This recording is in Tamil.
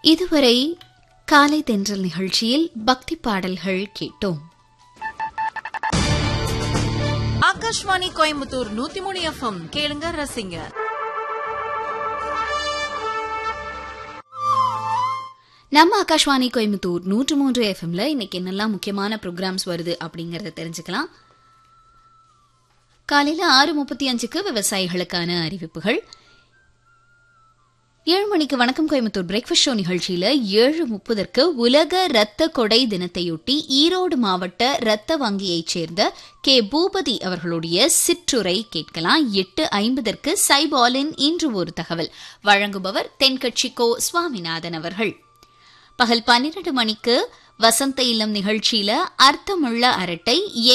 இதுவரை காலை தென்றல் நிகழ்ச்சியில் பக்தி பாடல்கள் கேட்டோம் ஆகாஷ்வாணி கோயம்புத்தூர் நூத்தி மூணு எஃப்எம் கேளுங்க ரசிங்க நம்ம ஆகாஷ்வாணி கோயம்புத்தூர் நூற்று மூன்று எஃப்எம்ல இன்னைக்கு என்னெல்லாம் முக்கியமான ப்ரோக்ராம்ஸ் வருது அப்படிங்கறத தெரிஞ்சுக்கலாம் காலையில ஆறு முப்பத்தி அஞ்சுக்கு விவசாயிகளுக்கான அறிவிப்புகள் ஏழு மணிக்கு வணக்கம் கோயம்புத்தூர் பிரேக்ஃபாஸ்ட் ஷோ நிகழ்ச்சியில ஏழு முப்பதற்கு உலக இரத்த கொடை தினத்தையொட்டி ஈரோடு மாவட்ட இரத்த வங்கியைச் சேர்ந்த கே பூபதி அவர்களுடைய சிற்றுரை கேட்கலாம் எட்டு ஐம்பதற்கு சைபாலின் இன்று ஒரு தகவல் வழங்குபவர் தென்கட்சி கோ சுவாமிநாதன் அவர்கள் பகல் பன்னிரண்டு மணிக்கு வசந்த இல்லம் நிகழ்ச்சியில அர்த்தமுள்ள அரட்டை